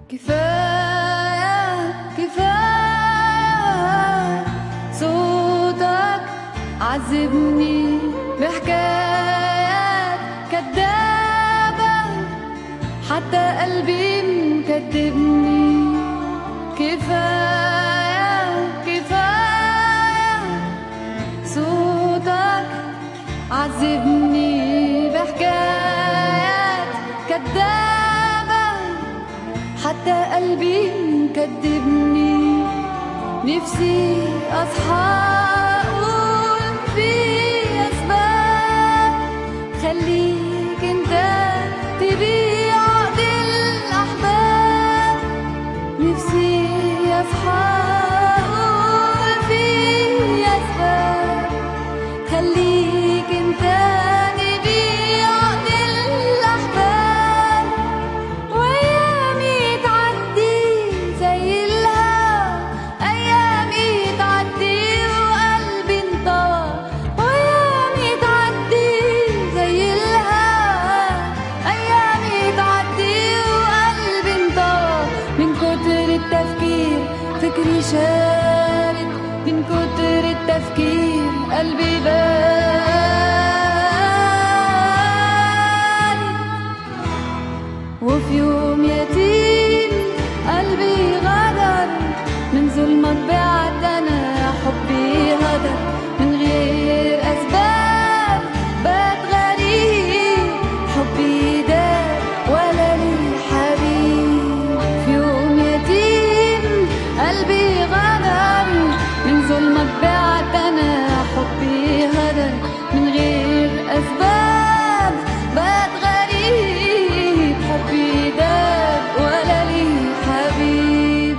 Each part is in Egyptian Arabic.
كفاية كفاية صوتك عذبني بحكايات كدابة حتى قلبي مكدبني كفاية كفاية صوتك عذبني بحكايات كدابة حتى قلبي مكدبني نفسي أصحى أقول في أسباب خليك أنت تبيع عقد الأحباب نفسي أصحى أقول في أسباب خليك أنت تبيع عقد الأحباب وأيامي تعدي زي الهوا أيامي تعدي وقلبي انطوى وأيامي تعدي زي الهوا أيامي تعدي وقلبي انطوى من كتر التفكير فكري شارد من كتر التفكير قلبي بارد وفي يوم يتيم قلبي غدر من ظلمك بعد انا حبي هدر من غير اسباب بات غريب حبي داب ولا لي حبيب في يوم يتيم قلبي غدر من ظلمك بعد انا حبي هدر من غير اسباب بات غريب حبي داب ولا لي حبيب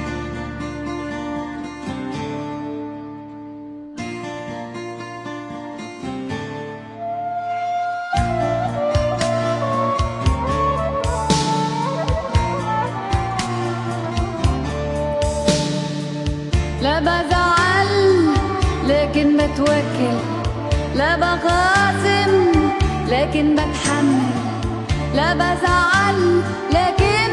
لا بزعل لكن بتوكل لا بخاصم لكن بتحمل لا بزعل لكن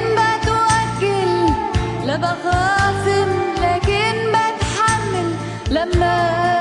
بتوكل لا بخاصم لكن بتحمل لما